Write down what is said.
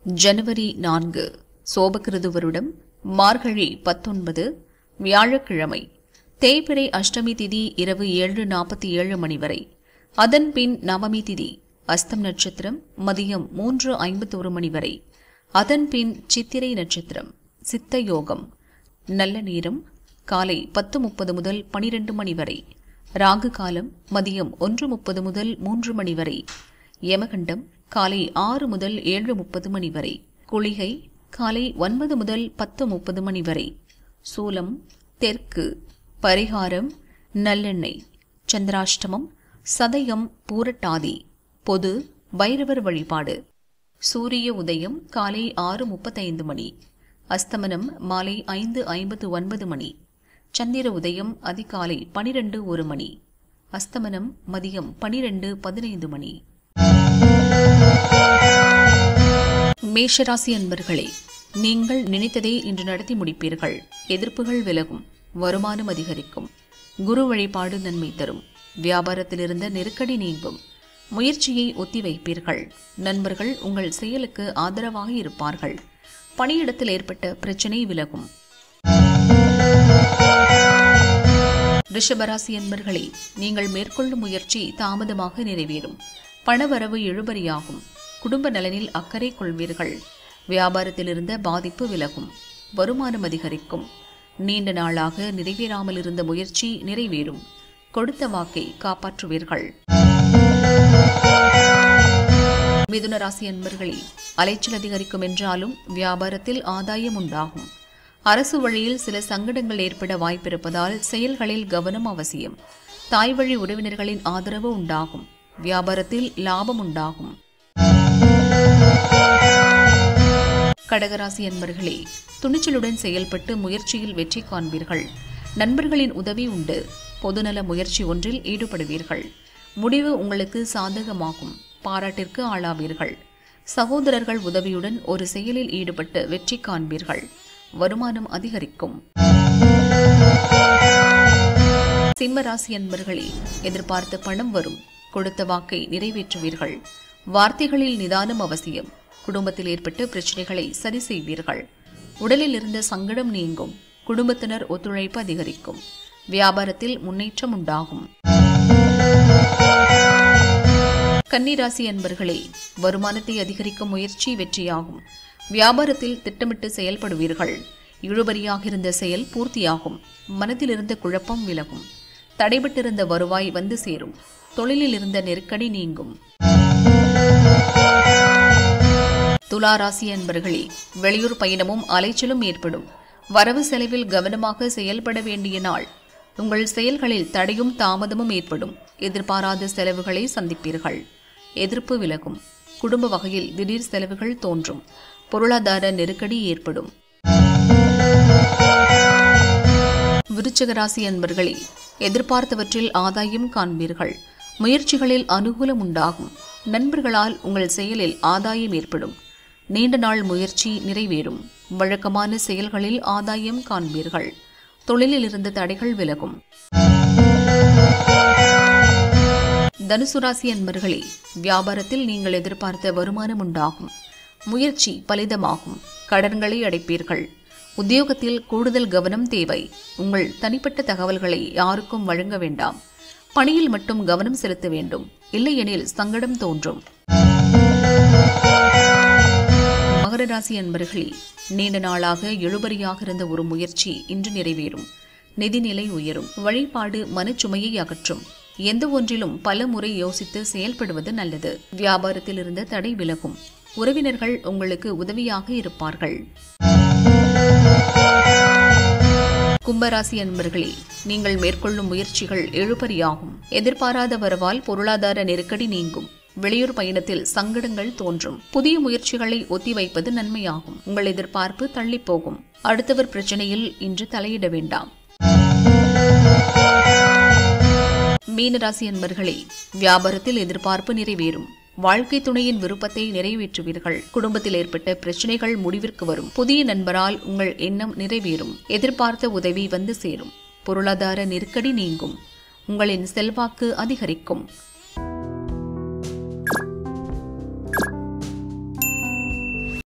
ஜனவரி நான்கு சோபகிருது வருடம் மார்கழி பத்தொன்பது வியாழக்கிழமை தேய்பிறை அஷ்டமி திதி இரவு ஏழு நாற்பத்தி ஏழு மணி வரை அதன் பின் நவமி திதி அஸ்தம் நட்சத்திரம் மதியம் மூன்று ஐம்பத்தோரு மணி வரை அதன் பின் சித்திரை நட்சத்திரம் சித்த யோகம் நல்ல நேரம் காலை பத்து முப்பது முதல் பனிரெண்டு மணி வரை ராகு காலம் மதியம் ஒன்று முப்பது முதல் மூன்று மணி வரை யமகண்டம் காலை ஆறு முதல் ஏழு முப்பது மணி வரை குளிகை காலை ஒன்பது முதல் பத்து முப்பது மணி வரை சூலம் தெற்கு பரிகாரம் நல்லெண்ணெய் சந்திராஷ்டமம் சதயம் பூரட்டாதி பொது பைரவர் வழிபாடு சூரிய உதயம் காலை ஆறு முப்பத்தைந்து மணி அஸ்தமனம் மாலை ஐந்து ஐம்பத்து ஒன்பது மணி சந்திர உதயம் அதிகாலை பனிரெண்டு ஒரு மணி அஸ்தமனம் மதியம் பனிரெண்டு பதினைந்து மணி மேஷராசி அன்பர்களே நீங்கள் நினைத்ததை இன்று நடத்தி முடிப்பீர்கள் எதிர்ப்புகள் விலகும் வருமானம் அதிகரிக்கும் குரு வழிபாடு நன்மை தரும் வியாபாரத்தில் இருந்த நெருக்கடி நீங்கும் முயற்சியை ஒத்திவைப்பீர்கள் நண்பர்கள் உங்கள் செயலுக்கு ஆதரவாக இருப்பார்கள் பணியிடத்தில் ஏற்பட்ட பிரச்சனை விலகும் ரிஷபராசி என்பர்களே நீங்கள் மேற்கொள்ளும் முயற்சி தாமதமாக நிறைவேறும் பணவரவு இழுபறியாகும் குடும்ப நலனில் அக்கறை கொள்வீர்கள் வியாபாரத்தில் இருந்த பாதிப்பு விலகும் வருமானம் அதிகரிக்கும் நீண்ட நாளாக நிறைவேறாமல் இருந்த முயற்சி நிறைவேறும் கொடுத்த வாக்கை காப்பாற்றுவீர்கள் மிதுன ராசி அன்பர்களே அலைச்சல் அதிகரிக்கும் என்றாலும் வியாபாரத்தில் ஆதாயம் உண்டாகும் அரசு வழியில் சில சங்கடங்கள் ஏற்பட வாய்ப்பிருப்பதால் செயல்களில் கவனம் அவசியம் தாய் வழி உறவினர்களின் ஆதரவு உண்டாகும் வியாபாரத்தில் லாபம் உண்டாகும் கடகராசி அன்பர்களே துணிச்சலுடன் செயல்பட்டு முயற்சியில் வெற்றி காண்பீர்கள் நண்பர்களின் உதவி உண்டு பொதுநல முயற்சி ஒன்றில் ஈடுபடுவீர்கள் முடிவு உங்களுக்கு சாதகமாகும் பாராட்டிற்கு ஆளாவீர்கள் சகோதரர்கள் உதவியுடன் ஒரு செயலில் ஈடுபட்டு வெற்றி காண்பீர்கள் வருமானம் அதிகரிக்கும் சிம்மராசி அன்பர்களே எதிர்பார்த்த பணம் வரும் கொடுத்த வாக்கை நிறைவேற்றுவீர்கள் வார்த்தைகளில் நிதானம் அவசியம் குடும்பத்தில் ஏற்பட்ட பிரச்சனைகளை சரி செய்வீர்கள் உடலில் இருந்த சங்கடம் நீங்கும் குடும்பத்தினர் ஒத்துழைப்பு அதிகரிக்கும் வியாபாரத்தில் முன்னேற்றம் உண்டாகும் கன்னிராசி அன்பர்களே வருமானத்தை அதிகரிக்கும் முயற்சி வெற்றியாகும் வியாபாரத்தில் திட்டமிட்டு செயல்படுவீர்கள் இழுபறியாக இருந்த செயல் பூர்த்தியாகும் மனதில் இருந்த குழப்பம் விலகும் தடைபட்டிருந்த வருவாய் வந்து சேரும் தொழிலில் இருந்த நெருக்கடி நீங்கும் துளாராசி அன்பர்களே வெளியூர் பயணமும் அலைச்சலும் ஏற்படும் வரவு செலவில் கவனமாக செயல்பட வேண்டிய நாள் உங்கள் செயல்களில் தடையும் தாமதமும் ஏற்படும் எதிர்பாராத செலவுகளை சந்திப்பீர்கள் எதிர்ப்பு விலகும் குடும்ப வகையில் திடீர் செலவுகள் தோன்றும் பொருளாதார நெருக்கடி ஏற்படும் விருச்சிக ராசி அன்பர்களே எதிர்பார்த்தவற்றில் ஆதாயம் காண்பீர்கள் முயற்சிகளில் அனுகூலம் உண்டாகும் நண்பர்களால் உங்கள் செயலில் ஆதாயம் ஏற்படும் நீண்ட நாள் முயற்சி நிறைவேறும் வழக்கமான செயல்களில் ஆதாயம் காண்பீர்கள் தொழிலில் இருந்த தடைகள் விலகும் தனுசு ராசி அன்பர்களே வியாபாரத்தில் நீங்கள் எதிர்பார்த்த வருமானம் உண்டாகும் முயற்சி பலிதமாகும் கடன்களை அடைப்பீர்கள் உத்தியோகத்தில் கூடுதல் கவனம் தேவை உங்கள் தனிப்பட்ட தகவல்களை யாருக்கும் வழங்க வேண்டாம் பணியில் மட்டும் கவனம் செலுத்த வேண்டும் இல்லையெனில் சங்கடம் தோன்றும் மகர ராசி அன்பர்களே நீண்ட நாளாக எழுபறியாக இருந்த ஒரு முயற்சி இன்று நிறைவேறும் நிதிநிலை உயரும் வழிபாடு மனச்சுமையை அகற்றும் எந்த ஒன்றிலும் பல முறை யோசித்து செயல்படுவது நல்லது வியாபாரத்தில் இருந்த தடை விலகும் உறவினர்கள் உங்களுக்கு உதவியாக இருப்பார்கள் கும்பராசி அன்பர்களே நீங்கள் மேற்கொள்ளும் முயற்சிகள் எழுபறியாகும் எதிர்பாராத வரவால் பொருளாதார நெருக்கடி நீங்கும் வெளியூர் பயணத்தில் சங்கடங்கள் தோன்றும் புதிய முயற்சிகளை ஒத்திவைப்பது நன்மையாகும் உங்கள் எதிர்பார்ப்பு தள்ளிப்போகும் அடுத்தவர் பிரச்சனையில் இன்று தலையிட வேண்டாம் மீனராசி அன்பர்களே வியாபாரத்தில் எதிர்பார்ப்பு நிறைவேறும் வாழ்க்கை துணையின் விருப்பத்தை நிறைவேற்றுவீர்கள் குடும்பத்தில் ஏற்பட்ட பிரச்சனைகள் முடிவிற்கு வரும் புதிய நண்பரால் உங்கள் எண்ணம் நிறைவேறும் எதிர்பார்த்த உதவி வந்து சேரும் பொருளாதார நெருக்கடி நீங்கும் உங்களின் செல்வாக்கு அதிகரிக்கும்